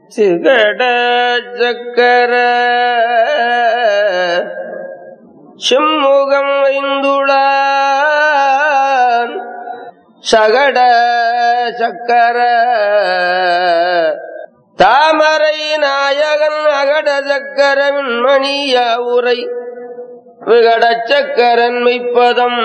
சிகட சக்கர செம்முகம் ஐந்துளான் சகட சக்கர தாமரை நாயகன் அகட சக்கரவின் மணிய உரை விகட சக்கரன் மெய்ப்பதம்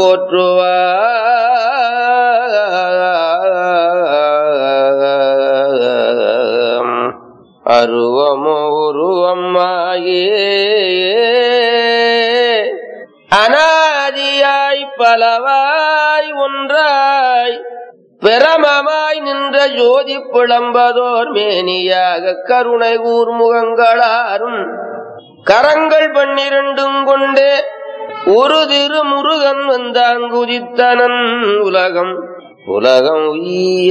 போற்றுவார் அருவமோ உருவம்மாயே அனாதியாய் பலவாய் ஒன்றாய் பிரமமாய் நின்ற ஜோதி புலம்பதோர் மேனியாக கருணை ஊர்முகங்களாரும் கரங்கள் பன்னிரண்டும் கொண்டே ஒரு திரு முருகன் வந்தாங்குதித்தனன் உலகம் உலகம் உய்ய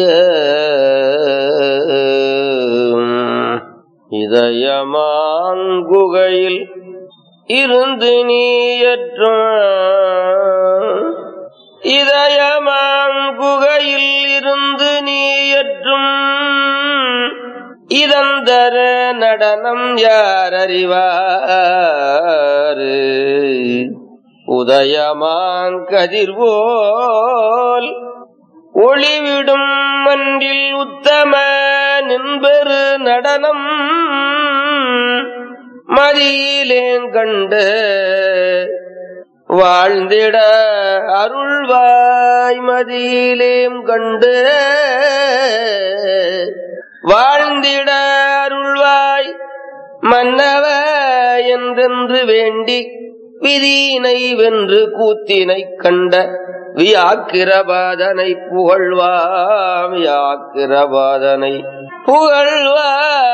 இதயமாங்குகையில் இருந்து நீயற்றும் இதயமாங்குகையில் இருந்து நீயற்றும் இதந்தர நடனம் யார் அறிவாரு உதயமாங்கதிர்வோல் ஒளிவிடும் மன்றில் உத்தம நின்பெரு நடனம் மதியிலேங்கண்டு வாழ்ந்திட அருள்வாய் மதியிலேம் கண்டு வாழ்ந்திட அருள்வாய் மன்னவ என்றென்று வேண்டி விதியினை வென்று கூத்தினை கண்ட வியாக்கிரபாதனை புகழ்வா வியாக்கிரபாதனை புகழ்வா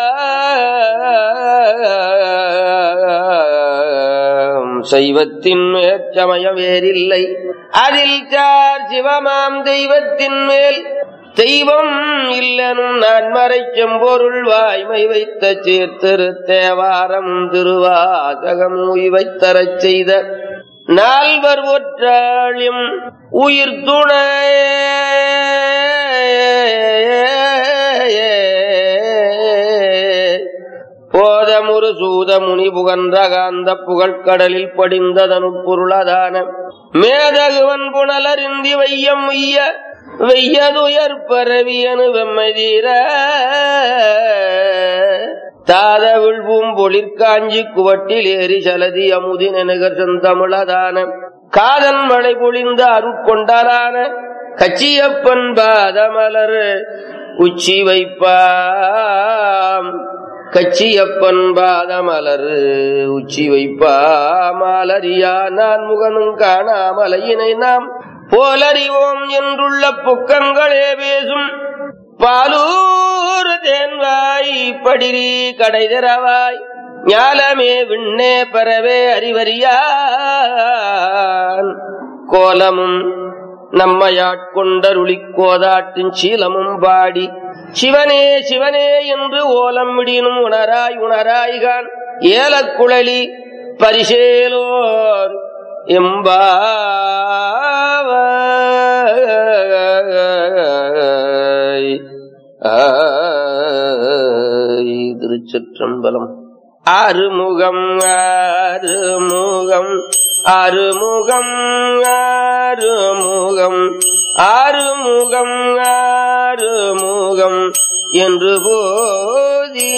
சைவத்தின் மேற்சமயம் வேறில்லை அதில் சார் சிவமாம் தெய்வத்தின் மேல் தெய்வம் இல்லனும் நான் மறை செம்பொருள் வாய்மை வைத்த சேர்த்திரு தேவாரம் திருவாசகம் வைத்தரச் செய்த நால்வர் ஒற்றாளியும் உயிர் துணை போதமுரு சூத முனி புகன்ற காந்த புகழ்கடலில் படிந்ததனு பொருளதான மேதகுவன் புனலறிந்தி வையம் உய்ய வெய்யதுயர் பரவியனு வெம்மதீர தாதவிழ் பூம்பொழிற் காஞ்சி குவட்டில் ஏறி சலதி அமுதி நெனுகர் செந்தமிழதான காதன் மழை பொழிந்த அருட்கொண்டாலான கச்சியப்பன் பாதமலர் உச்சி வைப்பாம் கச்சியப்பன் பாதமலர் உச்சி வைப்பா மாலரியா நான் முகனும் காணாமலையினை நாம் போலறிவோம் என்றுள்ள புக்கங்களே பேசும் பாலூர் தேன்வாய் படிரி கடைதரவாய் ஞாலமே விண்ணே பரவே அறிவறியான் கோலமும் நம்மையாட்கொண்டருளி கோதாட்டின் சீலமும் பாடி சிவனே சிவனே என்று ஓலம் விடினும் உணராய் உணராய்கான் ஏலக்குழலி பரிசேலோர் எம்பாவாய் ஆய் திருச்சிற்றம்பலம் ஆறுமுகம் ஆறுமுகம் ஆறுமுகம் ஆறுமுகம் ஆறுமுகம் ஆறுமுகம் என்று போதி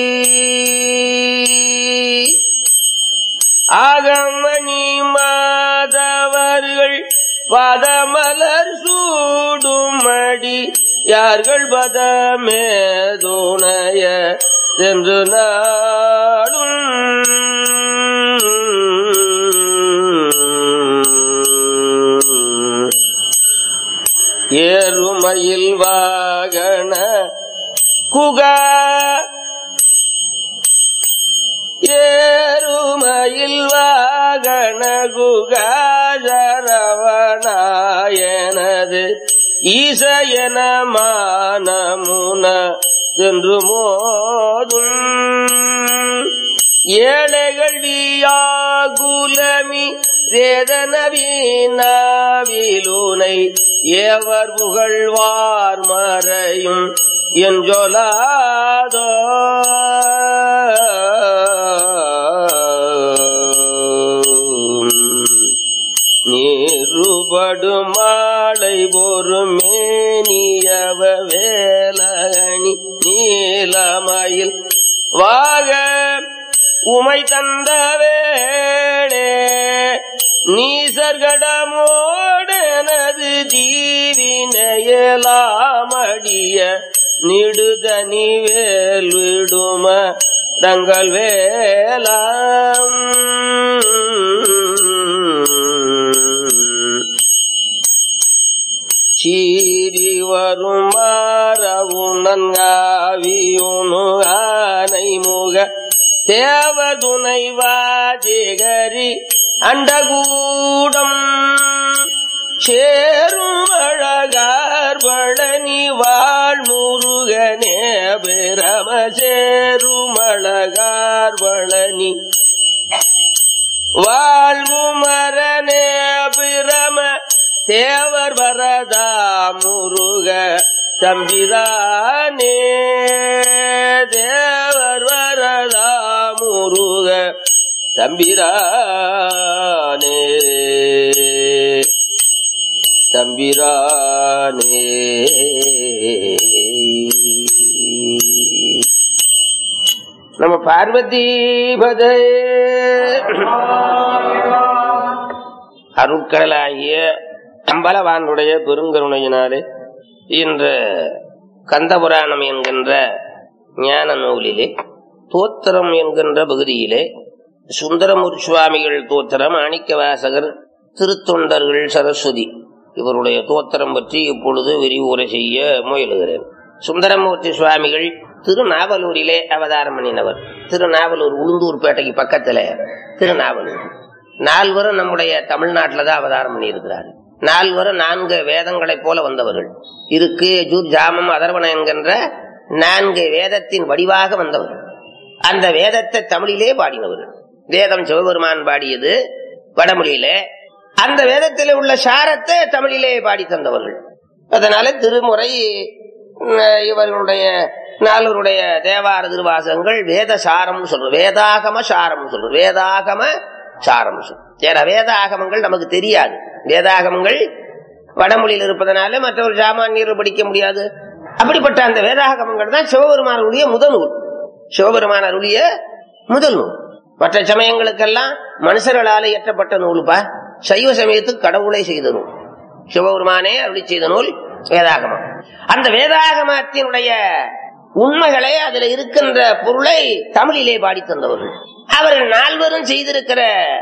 ஆகமணி மாதவர்கள் பதமலர் சூடுமடி யார்கள் பதமேதுணைய என்று நாளும் ஏறுமயில் வாகன குகா ஏறுமயில் வாகன குகாஜரவனாயனது ஈசயன மானமுன என்று மோதும் ஏழைகள் வியாகுலமி வேதனவீனாவிலுனை ஏவர் புகழ்வார் மறையும் என்றொலாதோ நீலமயில் வாக உமை தந்த வேளே நீசர்கடமோடனது தீவினையலாமடிய நிடுதனி வேல் விடும தங்கள் வேலாம் சீரி வரும் மாறவுணன்காவியுணு ஆனை முக தேவதுனை வாஜிகரி அண்டகூடம் சேரும் அழகார் பழனி வாழ் முருகனே பிரம சேரும் அழகார் பழனி வாழ்வுமரனே பிரம தேவர் வரதா முருக தம்பிதானே தேவர் வரதா முருக தம்பிரானே தம்பிரானே நம்ம பார்வதி பதே அருட்கடலாகிய அம்பலவானுடைய பெருங்கருணையினாலே இன்று கந்தபுராணம் என்கின்ற ஞான நூலிலே தோத்திரம் என்கின்ற பகுதியிலே சுந்தரமூர் சுவாமிகள் தோத்திரம் மாணிக்கவாசகர் திருத்தொண்டர்கள் சரஸ்வதி இவருடைய தோத்திரம் பற்றி இப்பொழுது விரிவுரை செய்ய முயலுகிறேன் சுந்தரமூர்த்தி சுவாமிகள் திருநாவலூரிலே அவதாரம் பண்ணினவர் திருநாவலூர் உளுந்தூர்பேட்டைக்கு பக்கத்துல திருநாவலூர் நால்வரும் நம்முடைய தமிழ்நாட்டில் தான் அவதாரம் பண்ணியிருக்கிறார் நால்வரும் நான்கு வேதங்களைப் போல வந்தவர்கள் இருக்கு ஜூர் ஜாமம் அதர்வனம் என்கின்ற நான்கு வேதத்தின் வடிவாக வந்தவர்கள் அந்த வேதத்தை தமிழிலே பாடினவர்கள் வேதம் சிவபெருமான் பாடியது வடமொழியிலே அந்த வேதத்தில் உள்ள சாரத்தை தமிழிலே பாடி தந்தவர்கள் அதனால திருமுறை உம், இவர்களுடைய நால்வருடைய தேவார திருவாசகங்கள் வேத சாரம் சொல்றோம் வேதாகம சாரம் சொல்றோம் வேதாகம சாரம் சொல்றோம் ஏன்னா வேதாகமங்கள் நமக்கு தெரியாது வேதாகமங்கள் வடமொழியில் இருப்பதனால மற்றவர் சாமானியர் படிக்க முடியாது அப்படிப்பட்ட அந்த வேதாகமங்கள் தான் சிவபெருமானுடைய முதல் நூல் சிவபெருமான அருளிய முதல் நூல் மற்ற சமயங்களுக்கெல்லாம் மனுஷர்களால் இயற்றப்பட்ட நூலுப்பா சைவ சமயத்துக்கு கடவுளை செய்த நூல் சிவபெருமானே அருளி செய்த நூல் வேதாகமம் அந்த வேதாகமத்தினுடைய உண்மைகளை அதுல இருக்கின்ற பொருளை தமிழிலே பாடி தந்தவர்கள் அவர்கள் நால்வரும் செய்திருக்கிற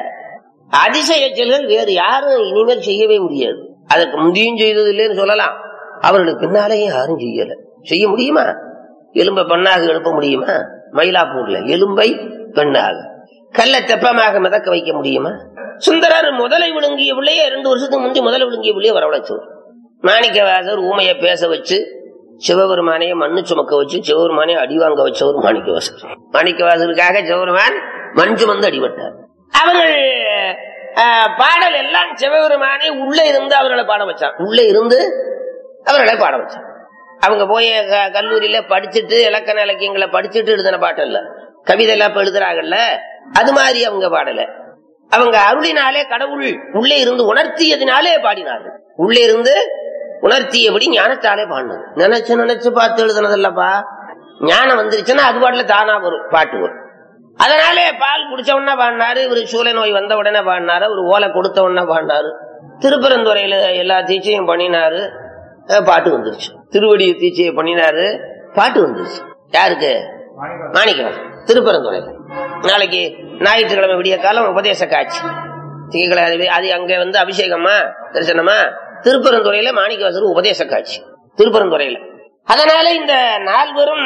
அதிசய செயல்கள் வேறு யாரும் இனிமேல் செய்யவே முடியாது அதற்கு முந்தியும் செய்தது இல்லைன்னு சொல்லலாம் அவர்களுக்கு பின்னாலேயும் யாரும் செய்யல செய்ய முடியுமா எலும்பை பெண்ணாக எழுப்ப முடியுமா மயிலாப்பூர்ல எலும்பை பெண்ணாக கல்ல தெப்பமாக மிதக்க வைக்க முடியுமா சுந்தரர் முதலை விழுங்கிய பிள்ளைய ரெண்டு வருஷத்துக்கு முந்தி முதலை விழுங்கிய பிள்ளைய வரவழைச்சவர் மாணிக்கவாசர் ஊமைய பேச வச்சு சிவபெருமானைய மண்ணு சுமக்க வச்சு சிவபெருமானை அடி வாங்க வச்சவர் மாணிக்கவாசர் மாணிக்கவாசருக்காக சிவபெருமான் மண் சுமந்து அடிபட்டார் அவர்கள் ஆஹ், பாடல் எல்லாம் சிவபெருமானை உள்ளே இருந்து அவர்களை பாட வச்சார் உள்ளே இருந்து அவர்களை பாட வச்சார் அவங்க போய் க- கல்லூரியில படிச்சுட்டு இலக்கண இலக்கியங்களை படிச்சுட்டு எழுதின பாட்டு இல்ல கவிதை எல்லாம் இப்ப எழுதுறாங்கல்ல அது மாதிரி அவங்க பாடல அவங்க அருளினாலே கடவுள் உள்ளே இருந்து உணர்த்தியதினாலே பாடினார்கள் உள்ளே இருந்து உணர்த்தியபடி ஞானத்தாலே பாடினது நினைச்சு நினைச்சு பார்த்து எழுதுனதல்லப்பா ஞானம் வந்துருச்சுன்னா அது பாட்டுல தானா வரும் பாட்டு வரும் அதனாலே பால் குடிச்ச உடனே பாடினாரு இவரு சூளை நோய் வந்த உடனே பாடினாரு ஒரு ஓலை கொடுத்த உடனே பாடினாரு திருப்பரந்துறையில எல்லா தீட்சையும் பண்ணினாரு அஹ் பாட்டு வந்துருச்சு திருவடி தீட்சையை பண்ணினாரு பாட்டு வந்துருச்சு யாருக்கு மாணிக்கவாசன் திருப்பரந்துறை நாளைக்கு ஞாயிற்றுக்கிழமை விடிய காலம் உபதேச காட்சி திங்கக்கிழமை அது அங்க வந்து அபிஷேகமா தரிசனமா திருப்பரந்துறையில மாணிக்கவாசர் உபதேச காட்சி திருப்பரந்துறையில அதனால இந்த நால்வரும்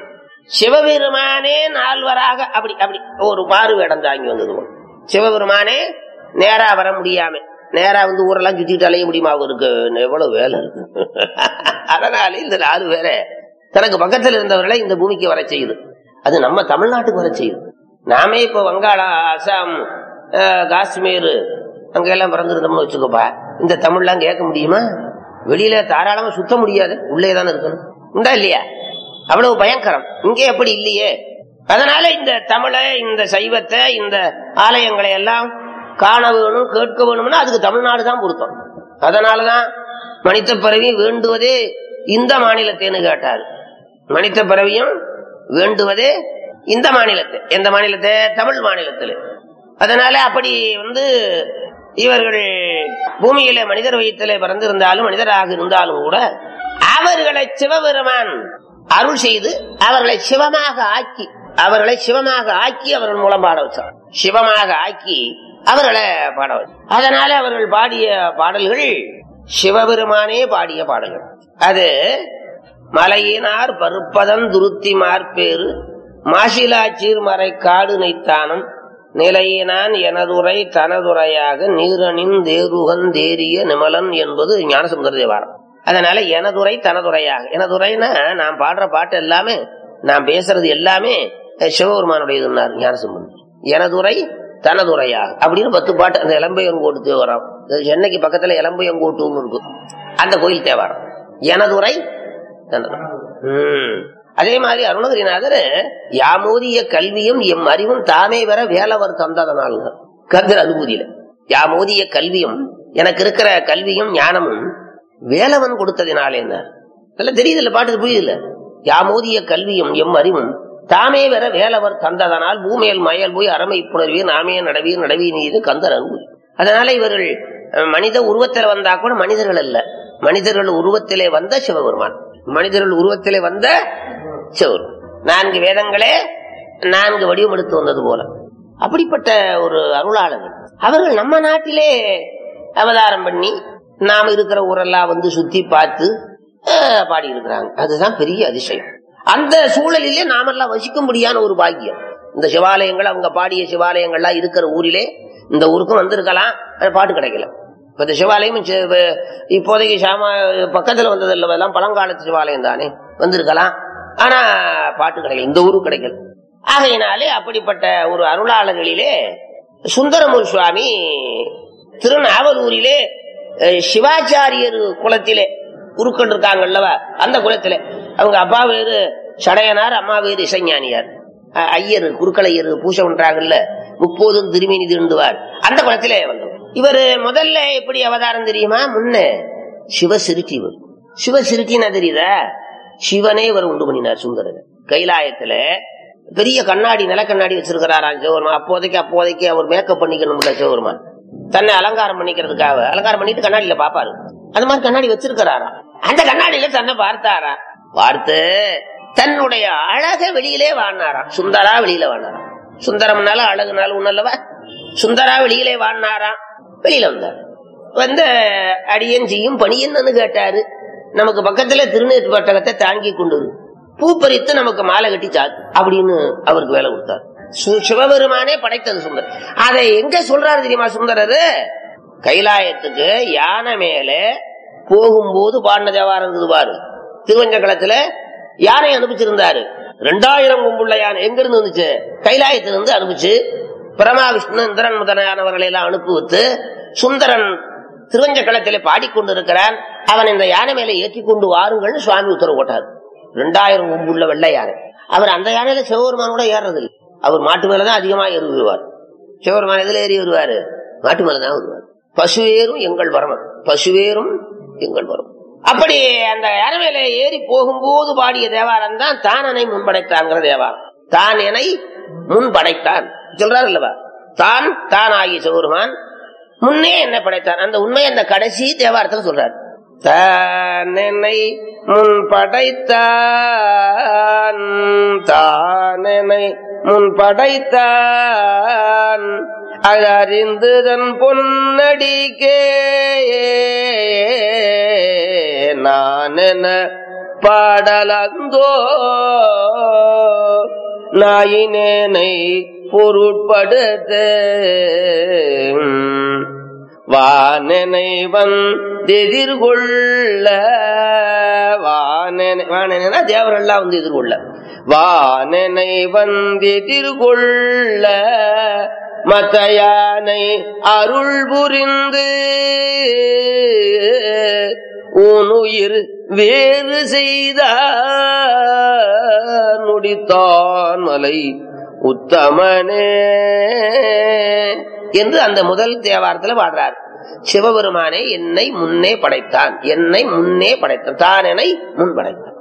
சிவபெருமானே நால்வராக அப்படி அப்படி ஒரு மாறு வேடம் தாங்கி வந்தது போல. சிவபெருமானே நேரா வர முடியாம நேரா வந்து ஊரெல்லாம் சுத்திட்டு அலைய முடியுமா அவருக்கு எவ்வளவு வேலை இருக்கு அதனால இந்த நாலு பேரை தனக்கு பக்கத்தில் இருந்தவர்களை இந்த பூமிக்கு வர செய்யுது அது நம்ம தமிழ்நாட்டுக்கு வர செய்யுது நாமே இப்ப வங்காளா அசாம் அஹ், காஷ்மீர் அங்கெல்லாம் பிறந்திருந்தோம்னு வச்சுக்கோப்பா இந்த தமிழ்லாம் கேட்க முடியுமா வெளியில தாராளமா சுத்த முடியாது உள்ளே தானே இருக்கணும் உண்டா இல்லையா அவ்வளவு பயங்கரம் இங்கே அப்படி இல்லையே அதனால இந்த தமிழை இந்த சைவத்தை இந்த ஆலயங்களை எல்லாம் காண வேணும் கேட்க வேணும்னா அதுக்கு தமிழ்நாடு தான் பொருத்தம் அதனாலதான் மனித பிறவி வேண்டுவதே இந்த மாநிலத்தேன்னு கேட்டார் மனித பிறவியும் வேண்டுவதே இந்த மாநிலத்தை எந்த மாநிலத்தை தமிழ் மாநிலத்தில் அதனால அப்படி வந்து இவர்கள் பூமியில மனிதர் வயிற்றிலே பிறந்திருந்தாலும் மனிதராக இருந்தாலும் கூட அவர்களை சிவபெருமான் அருள் செய்து அவர்களை சிவமாக ஆக்கி அவர்களை சிவமாக ஆக்கி அவர்கள் மூலம் பாட வச்சார் சிவமாக ஆக்கி அவர்களை பாட வச்சார் அதனால அவர்கள் பாடிய பாடல்கள் சிவபெருமானே பாடிய பாடல்கள் அது மலையினார் பருப்பதன் துருத்தி மார்பேறு மாசிலாச்சீர் மறை காடு நைத்தானம் நிலையினான் எனதுரை தனதுரையாக நீரனின் தேருகன் தேரிய நிமலன் என்பது ஞானசுந்தர தேவாரம் அதனால எனதுரை தனதுரையாக எனதுரைனா நான் பாடுற பாட்டு எல்லாமே நான் பேசுறது எல்லாமே சிவபெருமானுடையதுன்னார் ஞானசுந்தர் எனதுரை தனதுரையாக அப்படின்னு பத்து பாட்டு அந்த இளம்பையங்கோட்டு தேவாரம் சென்னைக்கு பக்கத்துல இளம்பையங்கோட்டுன்னு இருக்கும் அந்த கோயில் தேவாரம் எனதுரை தனதுரை உம் அதே மாதிரி அருணகிரிநாதர் யாமோதிய கல்வியும் எம் அறிவும் தாமே வர வேலவர் தந்ததனால் கந்தர் அனுபூதியில யாமோதிய கல்வியும் எனக்கு இருக்கிற கல்வியும் ஞானமும் வேலவன் கொடுத்ததினாலே என்ன நல்லா தெரியுது இல்ல பாட்டு புரியுது இல்ல யாமோதிய கல்வியும் எம் அறிவும் தாமே வர வேலவர் தந்ததனால் பூமேல் மயல் போய் அறமை புணர்வீர் நாமே நடவீர் நடவீர் நீது கந்தர் அனுபூதி அதனால இவர்கள் மனித உருவத்தில் வந்தா கூட மனிதர்கள் அல்ல மனிதர்கள் உருவத்திலே வந்த சிவபெருமான் மனிதர்கள் உருவத்திலே வந்த சிவர் நான்கு வேதங்களே நான்கு வடிவம் எடுத்து வந்தது போல அப்படிப்பட்ட ஒரு அருளாளர்கள் அவர்கள் நம்ம நாட்டிலே அவதாரம் பண்ணி நாம இருக்கிற ஊரெல்லாம் வந்து சுத்தி பார்த்து பாடி இருக்கிறாங்க அதுதான் பெரிய அதிசயம் அந்த சூழலிலே நாமெல்லாம் வசிக்கும்படியான ஒரு பாக்கியம் இந்த சிவாலயங்கள் அவங்க பாடிய சிவாலயங்கள்லாம் இருக்கிற ஊரிலே இந்த ஊருக்கும் வந்திருக்கலாம் பாட்டு கிடைக்கல இப்ப இந்த சிவாலயம் இப்போதைக்கு சாமா பக்கத்துல வந்தது இல்ல எல்லாம் பழங்காலத்து சிவாலயம் தானே வந்திருக்கலாம் ஆனா பாட்டு கிடைக்கல இந்த ஊருக்கு கிடைக்கல ஆகையினாலே அப்படிப்பட்ட ஒரு அருளாளர்களிலே சுந்தரமூர் சுவாமி திருநாவலூரிலே சிவாச்சாரியர் குலத்திலே குருக்கள் இருக்காங்கல்லவா அந்த குலத்திலே அவங்க அப்பா வேறு சடையனார் அம்மா வேறு இசைஞானியார் ஐயர் குருக்களையர் பூஜை பண்றாங்கல்ல முப்போதும் திருமேனி திருண்டுவார் அந்த குலத்திலே வந்தவர் இவர் முதல்ல எப்படி அவதாரம் தெரியுமா முன்ன சிவசிருட்டி இவர் சிவசிருட்டினா தெரியுதா சிவனே இவர் உண்டு பண்ணினார் சுந்தரர் கைலாயத்துல பெரிய கண்ணாடி நில கண்ணாடி வச்சிருக்கிறாராம் சிவபெருமான் அப்போதைக்கு அப்போதைக்கு அவர் மேக்கப் பண்ணிக்கணும்ல சிவபெருமான் தன்னை அலங்காரம் பண்ணிக்கிறதுக்காக அலங்காரம் பண்ணிட்டு கண்ணாடியில பாப்பாரு அந்த மாதிரி கண்ணாடி வச்சிருக்கிறாராம் அந்த கண்ணாடியில தன்னை பார்த்தாரா பார்த்து தன்னுடைய அழக வெளியிலே வாழ்னாராம் சுந்தரா வெளியில வாழ்னாராம் சுந்தரம்னால அழகுனால ஒண்ணல்லவா சுந்தரா வெளியிலே வாழ்னாராம் வெளியில வந்தார் வந்து அடியன் செய்யும் பணியன்னு கேட்டாரு நமக்கு பக்கத்துல திருநீர் பட்டகத்தை தாங்கி கொண்டு பூ பறித்து நமக்கு மாலை கட்டி சாத்து அப்படின்னு அவருக்கு வேலை கொடுத்தார் சிவபெருமானே படைத்தது சுந்தர் அதை எங்க சொல்றாரு தெரியுமா சுந்தரரு கைலாயத்துக்கு யானை மேல போகும்போது பாடின தேவாரம் இருந்தது பாரு திருவஞ்சக்களத்துல யானை அனுப்பிச்சிருந்தாரு ரெண்டாயிரம் கும்புள்ள யானை எங்க இருந்து வந்துச்சு கைலாயத்திலிருந்து அனுப்பிச்சு பிரமா விஷ்ணு இந்திரன் முதலானவர்களை எல்லாம் அனுப்பி வைத்து சுந்தரன் திருவஞ்சக்களத்திலே பாடிக்கொண்டிருக்கிறான் அவன் இந்த யானை மேல ஏற்றி கொண்டு வாருங்கள் சுவாமி உத்தரவு போட்டார் ரெண்டாயிரம் கும்புள்ள வெள்ளை யானை அவர் அந்த யானையில சிவபெருமான் கூட ஏறது அவர் மாட்டு மேலதான் அதிகமா ஏறி வருவார் சிவபெருமான் எதுல ஏறி வருவாரு மாட்டு மேலதான் வருவார் பசுவேரும் எங்கள் வரமன் பசுவேரும் எங்கள் வரும் அப்படி அந்த யானை மேல ஏறி போகும்போது பாடிய தேவாரம் தான் தானனை முன்படைத்தான்ங்கிற தேவாரம் தான் எனை முன்படைத்தான் சொல்றாரு அல்லவா தான் தான் ஆகிய சிவபெருமான் முன்னே என்ன படைத்தான் அந்த உண்மை அந்த கடைசி தேவாரத்தில் சொல்றார் தான் என்னை முன் படைத்தான் தான் என்னை முன் படைத்தான் அழறிந்து தன் பொன்னடிக்கே நான் என்ன பாடலந்தோ நாயினேனை பொருட்படுத்த வானனை வந்தெதிர்கொள்ள வானனை வானனா தேவரெல்லாம் வந்து எதிர்கொள்ள வானனை வந்தெதிர்கொள்ள மத்த யானை அருள் புரிந்து உனுயிர் வேறு செய்த நுடித்தான் மலை உத்தமனே என்று அந்த முதல் தேவாரத்துல பாடுறார் சிவபெருமானே என்னை முன்னே படைத்தான் என்னை முன்னே படைத்தான் தான் என்னை முன் படைத்தான்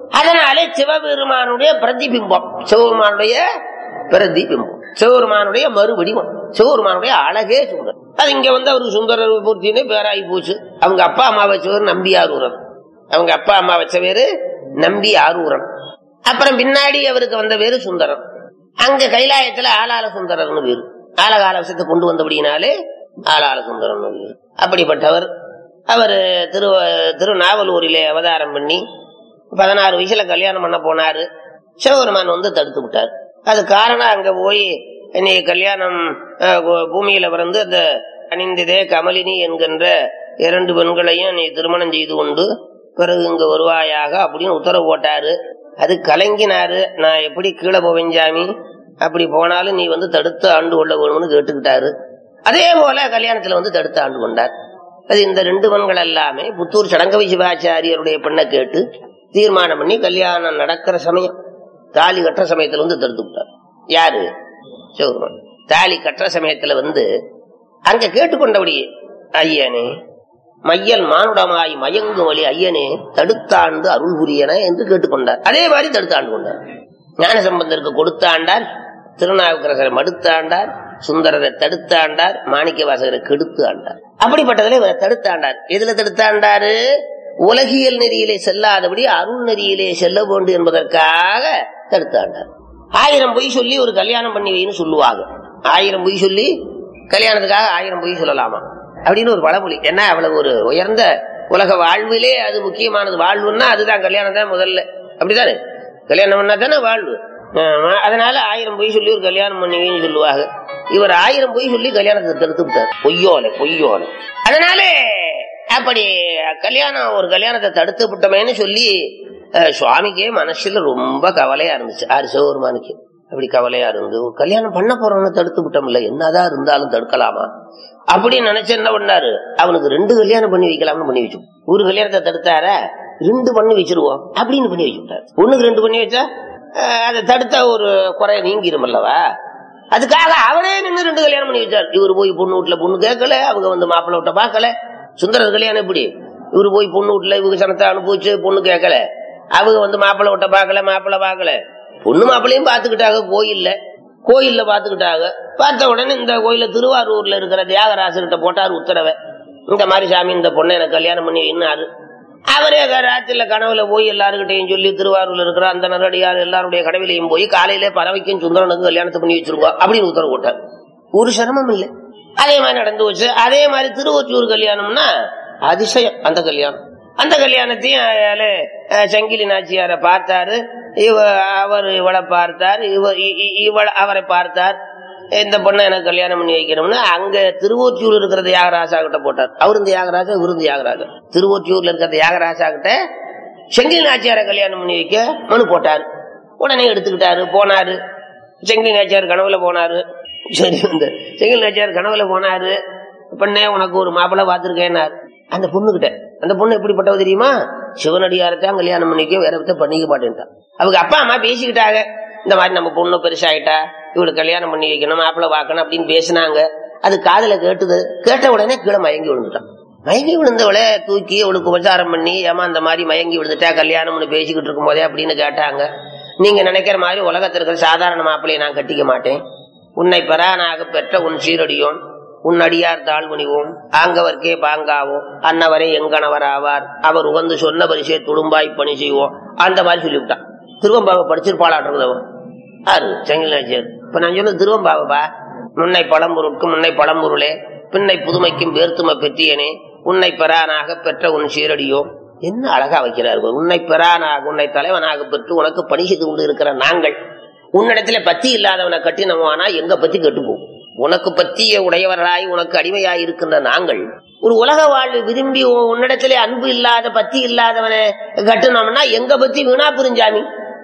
அதனாலே சிவபெருமானுடைய பிரதிபிம்பம் சிவபெருமானுடைய பிரதிபிம்பம் சிவபெருமானுடைய மறுவடிவம் சிவபெருமானுடைய அழகே சுந்தர் அது இங்க வந்து அவருக்கு சுந்தரர் பூர்த்தின்னு பேராகி போச்சு அவங்க அப்பா அம்மா வச்சவர் நம்பி ஆரூரன் அவங்க அப்பா அம்மா வச்ச பேரு நம்பி ஆரூரன் அப்புறம் பின்னாடி அவருக்கு வந்த பேரு சுந்தரம் அங்க கைலாயத்துல ஆளாள சுந்தரர்னு பேரு ஆலகால விஷயத்தை கொண்டு வந்தபடினாலே ஆளாள சுந்தரம்னு பேரு அப்படிப்பட்டவர் அவர் திரு திருநாவலூரிலே அவதாரம் பண்ணி பதினாறு வயசுல கல்யாணம் பண்ண போனாரு சிவபெருமான் வந்து தடுத்து விட்டார் அது காரணம் அங்க போய் நீ கல்யாணம் அஹ், பூ- பூமியில பிறந்து அந்த அணிந்ததே கமலினி என்கின்ற இரண்டு பெண்களையும் நீ திருமணம் செய்து கொண்டு பிறகு இங்க வருவாயாக அப்படின்னு உத்தரவு போட்டாரு அது கலங்கினாரு நான் எப்படி கீழே போவேன் சாமி அப்படி போனாலும் நீ வந்து தடுத்து ஆண்டு கொள்ள வேணும்னு கேட்டுக்கிட்டாரு அதே போல கல்யாணத்துல வந்து தடுத்து ஆண்டு கொண்டார் அது இந்த ரெண்டு பெண்கள் எல்லாமே புத்தூர் சடங்கவி சிவாச்சாரியருடைய பெண்ணை கேட்டு தீர்மானம் பண்ணி கல்யாணம் நடக்கிற சமயம் தாலி கட்டுற சமயத்துல வந்து தடுத்து விட்டார் யாரு சிவபெருமான் தாலி கட்டுற சமயத்துல வந்து அங்க கேட்டுக்கொண்டபடியே ஐயனே மையல் மானுடமாய் மயங்கும் வழி ஐயனே தடுத்தாண்டு அருள் புரியன என்று கேட்டுக்கொண்டார் அதே மாதிரி தடுத்தாண்டு கொண்டார் ஞான சம்பந்தருக்கு கொடுத்தாண்டார் திருநாவுக்கரசரை மடுத்தாண்டார் சுந்தரரை தடுத்தாண்டார் மாணிக்க வாசகரை கெடுத்து ஆண்டார் அப்படிப்பட்டதுல இவரை தடுத்தாண்டார் எதுல தடுத்தாண்டாரு உலகியல் நெறியிலே செல்லாதபடி அருள் நெறியிலே செல்ல வேண்டும் என்பதற்காக தடுத்தாண்டார் ஆயிரம் பொய் சொல்லி ஒரு கல்யாணம் பண்ணி வைன்னு சொல்லுவாங்க ஆயிரம் பொய் சொல்லி கல்யாணத்துக்காக ஆயிரம் பொய் சொல்லலாமா அப்படின்னு ஒரு பழமொழி என்ன அவ்வளவு ஒரு உயர்ந்த உலக வாழ்விலே அது முக்கியமானது வாழ்வுன்னா அதுதான் கல்யாணம் தான் முதல்ல அப்படிதானே கல்யாணம் பண்ணா தானே வாழ்வு ஆமா, அதனால ஆயிரம் பொய் சொல்லி ஒரு கல்யாணம் பண்ணுவீன்னு சொல்லுவாங்க இவர் ஆயிரம் பொய் சொல்லி கல்யாணத்தை தடுத்து விட்டார் பொய்யோலை பொய்யோலை அதனால அப்படி கல்யாணம் ஒரு கல்யாணத்தை தடுத்து விட்டோமேன்னு சொல்லி அஹ், சுவாமிக்கே மனசுல ரொம்ப கவலையா இருந்துச்சு ஆறு சிவபெருமானுக்கு அப்படி கவலையா இருந்து ஒரு கல்யாணம் பண்ண போறவனை தடுத்து விட்டோம்ல என்னதான் இருந்தாலும் தடுக்கலாமா அப்படின்னு நினைச்சு என்ன பண்ணாரு அவனுக்கு ரெண்டு கல்யாணம் பண்ணி வைக்கலாம்னு பண்ணி வச்சு ஒரு கல்யாணத்தை தடுத்தார ரெண்டு பண்ணி வச்சிருவோம் அப்படின்னு பண்ணி வச்சு விட்டாரு ஒண்ணுக்கு ரெண்டு பண்ணி வச்சா அஹ், அதை தடுத்த ஒரு குறை நீங்கிரும் அல்லவா அதுக்காக அவரே நின்று ரெண்டு கல்யாணம் பண்ணி வச்சார் இவர் போய் பொண்ணு வீட்டுல பொண்ணு கேட்கல அவங்க வந்து மாப்பிள்ளை விட்ட பார்க்கல சுந்தரர் கல்யாணம் எப்படி இவர் போய் பொண்ணு வீட்டுல இவங்க சனத்தை அனுபவிச்சு பொண்ணு கேட்கல அவங்க வந்து மாப்பிள்ளை விட்ட பார்க்கல மாப்பிள்ளை பார்க்கல பொண்ணு மாப்பிள்ளையும் பாத்துக்கிட்டாங்க கோயில்ல கோயில்ல பாத்துக்கிட்டாங்க பார்த்த உடனே இந்த கோயில்ல திருவாரூர்ல இருக்கிற தியாகராசர்கிட்ட போட்டார் உத்தரவை இந்த மாதிரி சாமி இந்த பொண்ணை எனக்கு கல்யாணம் பண்ணி என்னாரு அவரே க- ராத்திரில கனவுல போய் எல்லாருக்கிட்டையும் சொல்லி திருவாரூர்ல இருக்கிற அந்த நரடியார் எல்லாருடைய கடவுளையும் போய் காலையில பறவைக்கும் சுந்தரனுக்கும் கல்யாணத்தை பண்ணி வச்சிருக்கோம் அப்படின்னு உத்தரவு போட்டார் ஒரு சிரமம் இல்லை அதே மாதிரி நடந்து வச்சு அதே மாதிரி திருவொற்றியூர் கல்யாணம்னா அதிசயம் அந்த கல்யாணம் அந்த கல்யாணத்தையும் அயாளு, அஹ், சங்கிலி நாச்சியாரை பார்த்தாரு இவ அவர் இவளை பார்த்தார் இவ இ- இ- இவள் அவரை பார்த்தார் இந்த பொண்ணை எனக்கு கல்யாணம் பண்ணி வைக்கணும்னு அங்க திருவொற்றியூர் இருக்கிற தியாகராஜா கிட்ட போட்டார் அவரும் தியாகராஜா இவரும் தியாகராஜா திருவொற்றியூர்ல இருக்கிற தியாகராஜா கிட்ட செங்கிலி நாச்சியாரை கல்யாணம் பண்ணி வைக்க மனு போட்டார் உடனே எடுத்துக்கிட்டாரு போனாரு செங்கிலி நாச்சியார் கனவுல போனாரு சரி இந்த செங்கிலி நாச்சியார் கனவுல போனாரு பொண்ணே உனக்கு ஒரு மாப்பிள்ளை பார்த்திருக்கேன்னாரு அந்த பொண்ணு கிட்ட அந்த பொண்ணு எப்படிப்பட்டவ தெரியுமா சிவனடியாரத்தான் கல்யாணம் பண்ணிக்க வேற வித்த பண்ணிக்க மாட்டேன்ட்டான் அவங்க அப்பா அம்மா பேசிக்கிட்டாங்க இந்த மாதிரி நம்ம பொண்ணு பெருசாயிட்டா இவளுக்கு கல்யாணம் பண்ணி வைக்கணும் மாப்பிள்ளை பார்க்கணும் அப்படின்னு பேசினாங்க அது காதுல கேட்டுது கேட்ட உடனே கீழே மயங்கி விழுந்துட்டான் மயங்கி விழுந்தவளை தூக்கி அவளுக்கு உபச்சாரம் பண்ணி ஏமா அந்த மாதிரி மயங்கி விழுந்துட்டா கல்யாணம்னு பேசிக்கிட்டு இருக்கும் போதே அப்படின்னு கேட்டாங்க நீங்க நினைக்கிற மாதிரி உலகத்தில் இருக்கிற சாதாரண மாப்பிள்ளையை நான் கட்டிக்க மாட்டேன் உன்னை பெறானாக பெற்ற உன் சீரடியோன் உன் அடியார் தாழ்வணிவோம் ஆங்கவர்க்கே பாங்காவோம் அன்னவரே எங்கனவர் ஆவார் அவர் உகந்து சொன்ன பரிசே துடும்பாய் பணி செய்வோம் அந்த மாதிரி சொல்லிவிட்டான் திருவம்பாவை படிச்சிருப்பாளாட்டுறதவன் ஆறு செங்கிலாச்சியர் இப்ப நான் சொன்ன திருவம்பாவப்பா முன்னை பழம்பொருட்கு முன்னை பழம்பொருளே பின்னை புதுமைக்கும் வேர்த்துமை பெற்றியனே உன்னை பெறானாக பெற்ற உன் சீரடியோ என்ன அழகா வைக்கிறார்கள் உன்னை பெறானாக உன்னை தலைவனாக பெற்று உனக்கு பணி செய்து கொண்டு இருக்கிற நாங்கள் உன்னிடத்துல பத்தி இல்லாதவனை கட்டினவானா எங்க பத்தி கெட்டுப்போம் உனக்கு பத்திய உடையவர்களாய் உனக்கு அடிமையாய் இருக்கின்ற நாங்கள் ஒரு உலக வாழ்வு விரும்பி உன் உன்னிடத்திலே அன்பு இல்லாத பத்தி இல்லாதவனை கட்டுனோம்னா எங்க பத்தி வீணா புரிஞ்சாமி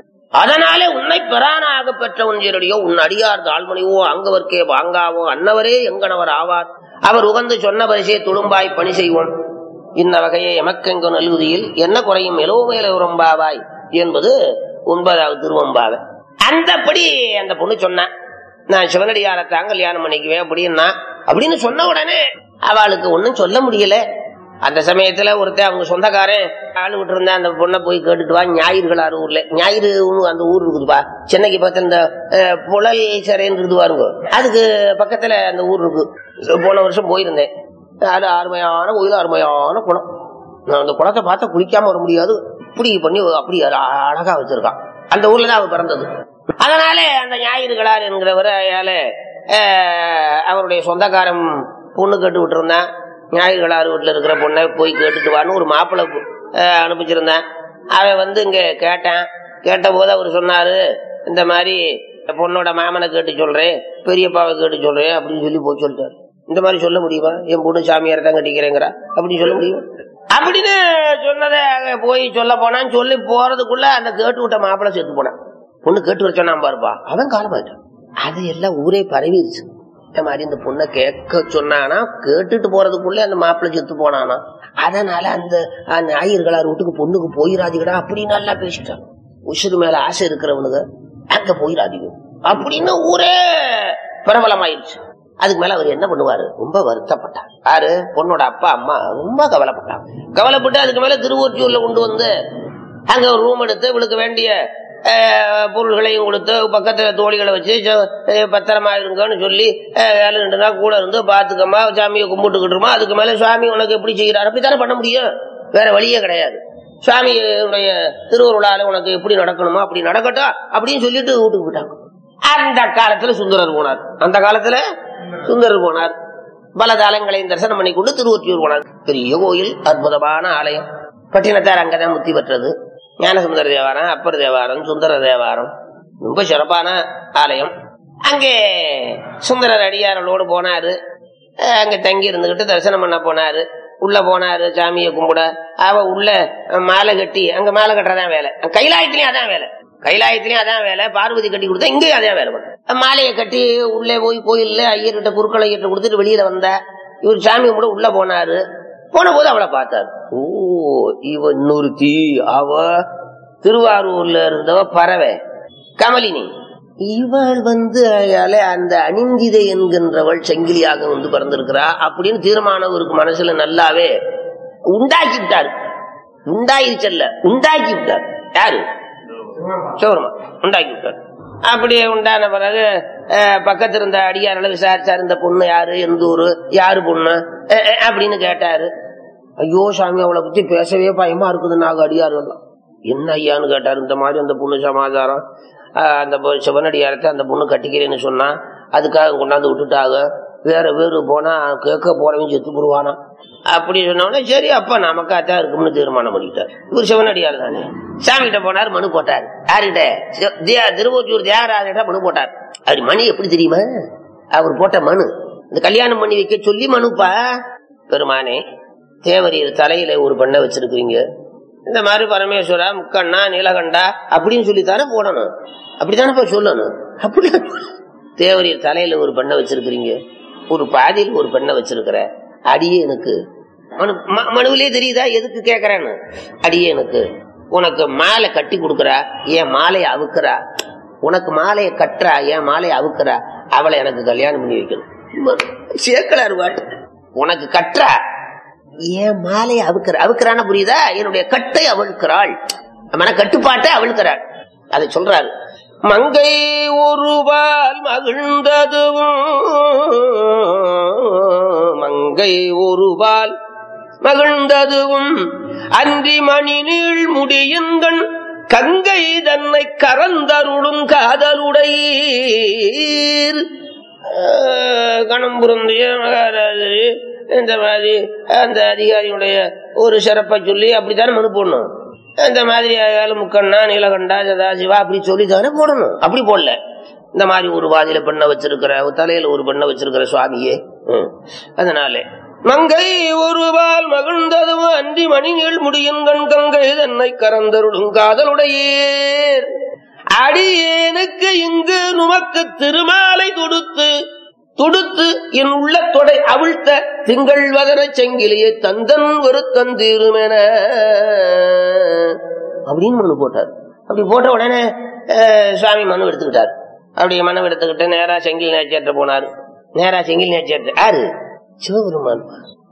அதனாலே உன்னை பெறானாக பெற்ற உன்ஜியரடியோ உன் அடியார் தாழ்மணிவோ அங்கவர்க்கே வாங்காவோ அன்னவரே எங்கனவர் ஆவார் அவர் உகந்து சொன்ன பரிசே துளும்பாய் பணி செய்வோம் இந்த வகையை எமக்கெங்கு நல்குதியில் என்ன குறையும் எலோமேல உரம்பாவாய் என்பது ஒன்பதாவது திருவம்பாவை அந்தபடி அந்த பொண்ணு சொன்னான் நான் சிவனடியாரத்தான் கல்யாணம் பண்ணிக்குவேன் அப்படின்னா அப்படின்னு சொன்ன உடனே அவளுக்கு ஒன்னும் சொல்ல முடியல அந்த சமயத்துல ஒருத்தன் அவங்க சொந்தக்காரன் ஆளு விட்டு இருந்தா அந்த பொண்ணை போய் கேட்டுட்டு வா ஞாயிறுகளாறு ஊர்ல ஞாயிறு அந்த ஊர் இருக்குதுப்பா சென்னைக்கு பக்கத்துல இந்த அஹ், புழல் சிறைன்னு இருக்குது பாருங்க அதுக்கு பக்கத்துல அந்த ஊர் இருக்கு போன வருஷம் போயிருந்தேன் அது அருமையான கோயில் அருமையான குளம் நான் அந்த குளத்தை பார்த்தா குளிக்காம வர முடியாது இப்படி பண்ணி அப்படி அழ- அழகா வச்சிருக்கான் அந்த ஊர்ல தான் அவர் பிறந்தது அதனால அந்த ஞாயிறுகளார் என்கிறவர் அயால அஹ், அவருடைய சொந்தக்காரன் பொண்ணு கேட்டு விட்டு இருந்தான் ஞாயிறுகளார் வீட்டுல இருக்கிற பொண்ணை போய் கேட்டுட்டு வான்னு ஒரு மாப்பிள்ளை அஹ், அனுப்பிச்சிருந்தேன் அவன் வந்து இங்க கேட்டான் கேட்ட போது அவர் சொன்னாரு இந்த மாதிரி பொண்ணோட மாமனை கேட்டு சொல்றேன் பெரியப்பாவை கேட்டு சொல்றேன் அப்படின்னு சொல்லி போய் சொல்லிட்டாரு இந்த மாதிரி சொல்ல முடியுமா என் பொண்ணு சாமியார் தான் கட்டிக்கிறேங்கிறா அப்படின்னு சொல்ல முடியுமா அப்படின்னு சொன்னதை அங்க போய் சொல்ல போனான்னு சொல்லி போறதுக்குள்ள அந்த கேட்டு விட்ட மாப்பிள்ளை செத்து போனான் பொண்ணு கேட்டு வர சொன்னான் பாருப்பா அவன் காலமாயிட்டான் அது எல்லாம் ஊரே பரவிடுச்சு இந்த மாதிரி இந்த பொண்ணை கேட்க சொன்னானா கேட்டுட்டு போறதுக்குள்ள அந்த மாப்பிள்ளை செத்து போனானா அதனால அந்த அந்த ஞாயிறுகளார் வீட்டுக்கு பொண்ணுக்கு போயிடாதீங்கடா அப்படின்னு நல்லா பேசிட்டான் உசுறு மேல ஆசை இருக்கிறவனுங்க அங்க போயிடாதீங்க அப்படின்னு ஊரே பிரபலமாயிருச்சு அதுக்கு மேல அவர் என்ன பண்ணுவாரு ரொம்ப வருத்தப்பட்டார் யாரு பொண்ணோட அப்பா அம்மா ரொம்ப கவலைப்பட்டாங்க கவலைப்பட்டு அதுக்கு மேல திருவொற்றியூர்ல கொண்டு வந்து அங்க ஒரு ரூம் எடுத்து இவளுக்கு வேண்டிய அஹ், பொருள்களையும் கொடுத்து பக்கத்துல தோழிகளை வச்சு ச- அஹ், பத்திரமா இருங்கன்னு சொல்லி அஹ், வேலை ரெண்டு நாள் கூட இருந்து பாத்துக்கம்மா சாமியை கும்பிட்டுக்கிட்டுருமா அதுக்கு மேல சுவாமி உனக்கு எப்படி செய்கிறார் அப்படித்தானே பண்ண முடியும் வேற வழியே கிடையாது சுவாமியுடைய திருவருளால உனக்கு எப்படி நடக்கணுமோ அப்படி நடக்கட்டும் அப்படின்னு சொல்லிட்டு வீட்டுக்கு போயிட்டாங்க அந்த காலத்துல சுந்தரர் போனார் அந்த காலத்துல சுந்தரர் போனார் பல தாளங்களையும் தரிசனம் பண்ணி கொண்டு திருவொற்றியூர் போனார் பெரிய கோயில் அற்புதமான ஆலயம் பட்டினத்தார் அங்கதான் முத்தி பெற்றது ஞானசுந்தர தேவாரம் அப்பர் தேவாரம் சுந்தர தேவாரம் ரொம்ப சிறப்பான ஆலயம் அங்கே சுந்தரர் அடியார்களோடு போனாரு அஹ் அங்க தங்கி இருந்துகிட்டு தரிசனம் பண்ண போனாரு உள்ள போனாரு சாமியை கும்பிட அவ உள்ள மாலை கட்டி அங்க மாலை கட்டுறதான் வேலை கைலாயத்திலயும் அதான் வேலை கைலாயத்திலயும் அதான் வேலை பார்வதி கட்டி கொடுத்தா இங்கேயும் அதான் வேலை பண்ண மாலையை கட்டி உள்ளே போய் கோயில்ல ஐயர்கிட்ட குறுக்களை ஐயர்கிட்ட கொடுத்துட்டு வெளியில வந்த இவர் சாமி கும்பிட உள்ள போனாரு போன போது அவளை பார்த்தாரு ஓ இவ இன்னொருத்தி அவ திருவாரூர்ல இருந்தவ பறவை கமலினி இவள் வந்து அயால அந்த அணிந்திதை என்கின்றவள் செங்கிலியாக வந்து பிறந்திருக்கிறா அப்படின்னு தீர்மானம் இவருக்கு மனசுல நல்லாவே உண்டாக்கி விட்டாரு உண்டாயிருச்சல்ல உண்டாக்கி விட்டார் யாரு சிவருமா உண்டாக்கி விட்டார் அப்படியே உண்டான பிறகு அஹ், பக்கத்துல இருந்த அடியாரில் விசாரிச்சாரு இந்த பொண்ணு யாரு எந்த ஊரு யாரு பொண்ணு அஹ், அஹ், அப்படின்னு கேட்டாரு ஐயோ சாமி அவளை பத்தி பேசவே பயமா இருக்குது நாங்க அடியாரு எல்லாம் என்ன ஐயான்னு கேட்டாரு இந்த மாதிரி அந்த பொண்ணு சமாச்சாரம் ஆஹ் அந்த பொ- சிவனடியாரத்தை அந்த பொண்ணு கட்டிக்கிறேன்னு சொன்னா அதுக்காக கொண்டாந்து விட்டுட்டாங்க வேற வேறு போனா கேட்க போறவன் செத்து போடுவானா அப்படி சொன்னோடனே சரி அப்ப நமக்காத்தான் இருக்கும்னு தீர்மானம் பண்ணிட்டார் இவர் சிவனடியார் தானே சாமி கிட்ட போனார் மனு போட்டார் யாருகிட்ட சி- தியா- திருவொற்றியூர் தியாகராஜிட்ட மனு போட்டார் அவர் மணி எப்படி தெரியுமா அவர் போட்ட மனு இந்த கல்யாணம் பண்ணி வைக்க சொல்லி மனுப்பா பெருமானே தேவரீர் தலையில ஒரு பெண்ணை வச்சிருக்கிறீங்க இந்த மாதிரி பரமேஸ்வரா முக்கண்ணா நீலகண்டா அப்படின்னு சொல்லித்தானே போடணும் அப்படித்தானே போய் சொல்லணும் அப்படி தேவரீர் தலையில ஒரு பெண்ணை வச்சிருக்கிறீங்க ஒரு பாதியில் ஒரு பெண்ணை வச்சிருக்கிற அடியே எனக்கு மனு ம- மனுவிலே தெரியுதா எதுக்கு கேக்குறேன்னு அடியே எனக்கு உனக்கு மாலை கட்டி கொடுக்கறா என் மாலையை அவுக்குறா உனக்கு மாலையை கட்டுறா என் மாலையை அவுக்குறா அவளை எனக்கு கல்யாணம் பண்ணி வைக்கணும் சேர்க்கலாரு பாட்டு உனக்கு கட்டுறா என் மாலையை அவுக்குற அவுக்குறான புரியுதா என்னுடைய கட்டை அவிழ்க்கிறாள் மன கட்டுப்பாட்டை அவிழ்க்கிறாள் அதை சொல்றாரு மங்கை ஒருபால் மகிழ்ந்ததுவும் மங்கை ஒருபால் மகிழ்ந்ததுவும் அன்றி மணி நீள் முடியுங்கண் கங்கை தன்னை கரந்தருளும் காதலுடையீர் ஆஹ் கணம் பொருந்திய மகாராஜரி இந்த மாதிரி அந்த அதிகாரியுடைய ஒரு சிறப்பை சொல்லி அப்படித்தானே மனு போடணும் இந்த மாதிரி ஆயாலும் முக்கண்ணா நீலகண்டா சதாசிவா அப்படி சொல்லி தானே போடணும் அப்படி போடல இந்த மாதிரி ஒரு வாதியில பெண்ணை வச்சிருக்கிற ஒரு தலையில ஒரு பெண்ணை வச்சிருக்கிற சுவாமியே ம். அதனாலே மங்கை ஒருவால் மகிழ்ந்ததும் அன்றி மணிநீள் முடியும் கண் கங்கை தன்னை கரந்தருளும் காதலுடையேர் அடியேனுக்கு இங்கு நுமக்கு திருமாலை தொடுத்து தொடுத்து என் உள்ள தொடை அவிழ்த்த திங்கள் வதன செங்கிலியை தந்தன் வருத்தன் தீருமென அப்படின்னு மனு போட்டார் அப்படி போட்ட உடனே அஹ், சுவாமி மனு எடுத்துக்கிட்டார் அப்படி மனு எடுத்துக்கிட்டு நேரா செங்கில் நேச்சேற்ற போனார் நேரா செங்கில் நேச்சேற்ற யாரு சிவபெருமான்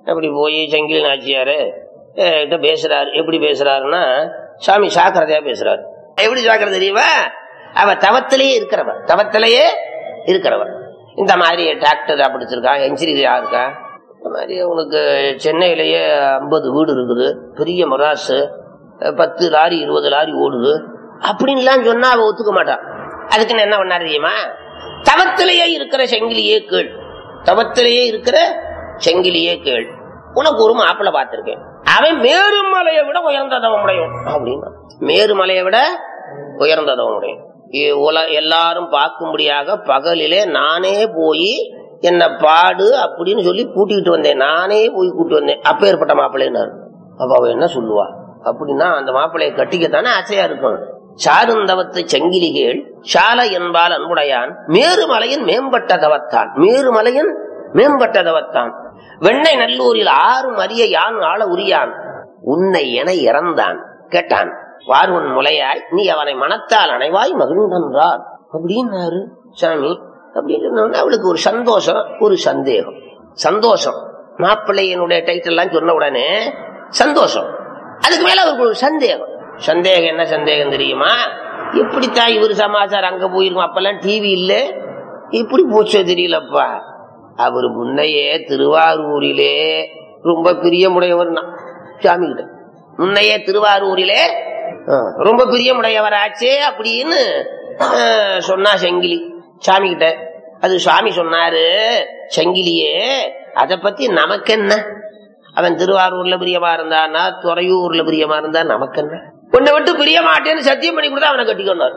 அப்படி போய் சங்கிலி நாச்சியாரு அஹ், கிட்ட பேசுறாரு எப்படி பேசுறாருன்னா சாமி சாக்கிரதையா பேசுறாரு எப்படி சாக்கிரதை தெரியுமா அவ தவத்திலேயே இருக்கிறவ தவத்திலேயே இருக்கிறவ இந்த மாதிரி டிராக்டர் பிடிச்சிருக்கான் என்ஜினியரா இருக்கா இந்த மாதிரி உனக்கு சென்னையிலேயே ஐம்பது வீடு இருக்குது பெரிய மொராசு அஹ், பத்து லாரி இருபது லாரி ஓடுது அப்படின்லாம் சொன்னா அவ ஒத்துக்க மாட்டான் அதுக்குன்னு என்ன பண்ணாரு தெரியுமா தவத்திலேயே இருக்கிற செங்கிலியே கேள் தவத்திலேயே இருக்கிற செங்கிலியே கேள் உனக்கு ஒரு மாப்பிள்ளை பார்த்திருக்கேன் அவன் மேருமலையை விட உயர்ந்த தவம் உடையவன் அப்படின்னா மேருமலையை விட உயர்ந்த தவம் உடையவன் இ- உல- எல்லாரும் பார்க்கும்படியாக பகலிலே நானே போய் என்ன பாடு அப்படின்னு சொல்லி கூட்டிகிட்டு வந்தேன் நானே போய் கூட்டி வந்தேன் அப்பேற்பட்ட மாப்பிள்ளைன்னாரு அப்ப அவ என்ன சொல்லுவா அப்படின்னா அந்த மாப்பிள்ளையை கட்டிக்கத்தானே ஆசையா இருக்கும் சாருந்தவத்து செங்கிலிகேள் சால என்பால் அன்புடையான் மேருமலையின் மேம்பட்ட தவத்தான் மேருமலையின் மேம்பட்ட தவத்தான் வெண்ணை நல்லூரில் ஆறும் அரிய யான் ஆள உரியான் உன்னை என இறந்தான் கேட்டான் வார்வன் முலையாய் நீ அவனை மனத்தால் அணைவாய் மகிழ்ந்தன்றார் அப்படின்னாரு சாமி அப்படின்னு சொன்ன உடனே அவளுக்கு ஒரு சந்தோஷம் ஒரு சந்தேகம் சந்தோஷம் மாப்பிள்ளையனுடைய டைட்டில் எல்லாம் சொன்ன உடனே சந்தோஷம் அதுக்கு மேல அவருக்கு ஒரு சந்தேகம் சந்தேகம் என்ன சந்தேகம் தெரியுமா எப்படித்தான் இவரு சமாச்சாரம் அங்க போயிருக்கும் அப்பெல்லாம் டிவி இல்ல இப்படி போச்சோ தெரியலப்பா அவர் முன்னையே திருவாரூரிலே ரொம்ப பிரியமுடையவர் சாமி கிட்ட முன்னையே திருவாரூரிலே ஆ, ரொம்ப பிரியமுடையவராச்சே அப்படின்னு ஆ, சொன்னா செங்கிலி சாமி கிட்ட அது சுவாமி சொன்னாரு செங்கிலியே அத பத்தி நமக்கு என்ன அவன் திருவாரூர்ல பிரியமா இருந்தானா துறையூர்ல பிரியமா இருந்தா நமக்கு என்ன உன்னை விட்டு பிரிய மாட்டேன்னு சத்தியம் பண்ணி கொடுத்தா அவனை கட்டிக்கொண்டார்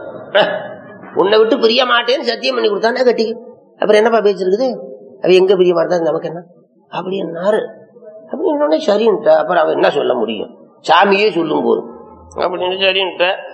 உன்னை விட்டு பிரிய மாட்டேன்னு சத்தியம் பண்ணி கொடுத்தானே கட்டிக்க அப்புறம் என்னப்பா பேச்சிருக்குது அவ எங்க பிரியமா இருந்தா நமக்கு என்ன அப்படி என்னாரு அப்படின்னு சரின்ட்டா அப்புறம் அவன் என்ன சொல்ல முடியும் சாமியே சொல்லும் போது அப்படின்னு சரின்ட்ட